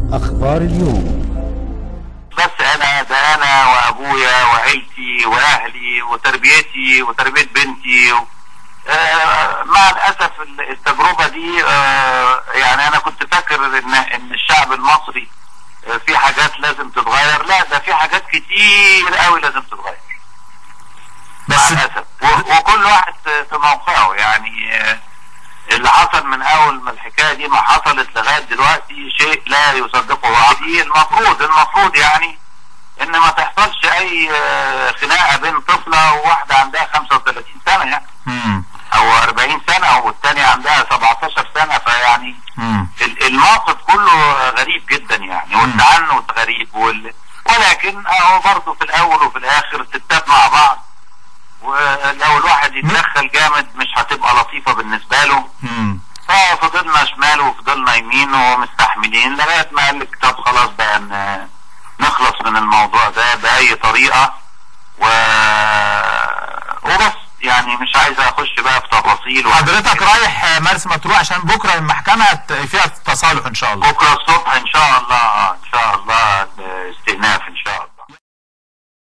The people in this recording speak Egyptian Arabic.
أخبار اليوم بس انا ده انا وابويا وعيلتي واهلي وتربيتي وتربيه بنتي و... آه مع الاسف ال- التجربه دي آه يعني انا كنت فاكر ان ان الشعب المصري آه في حاجات لازم تتغير لا ده في حاجات كتير قوي لازم تتغير مع بس الاسف و- وكل واحد في موقعه يعني آه، اللي حصل من اول ما الحكايه دي ما حصلت لغايه دلوقتي شيء لا يصدقه عقل المفروض المفروض يعني ان ما تحصلش اي آه، خناقه بين طفله وواحده عندها 35 سنه يعني مم. او 40 سنه والثانيه عندها 17 سنه فيعني مم. ال- الموقف كله غريب جدا يعني والتعنت غريب وال... ولكن اهو برضه في الاول وفي الاخر ستات مع بعض ولو الواحد يتدخل جامد مش هتبقى لطيفه بالنسبه له مم. ففضلنا شمال وفضلنا يمين ومستحملين لغايه ما قال لك طب خلاص بقى ن- نخلص من الموضوع ده باي طريقه و وبس يعني مش عايز اخش بقى في تفاصيل حضرتك رايح مرسى مطروح عشان بكره المحكمه ت- فيها تصالح ان شاء الله بكره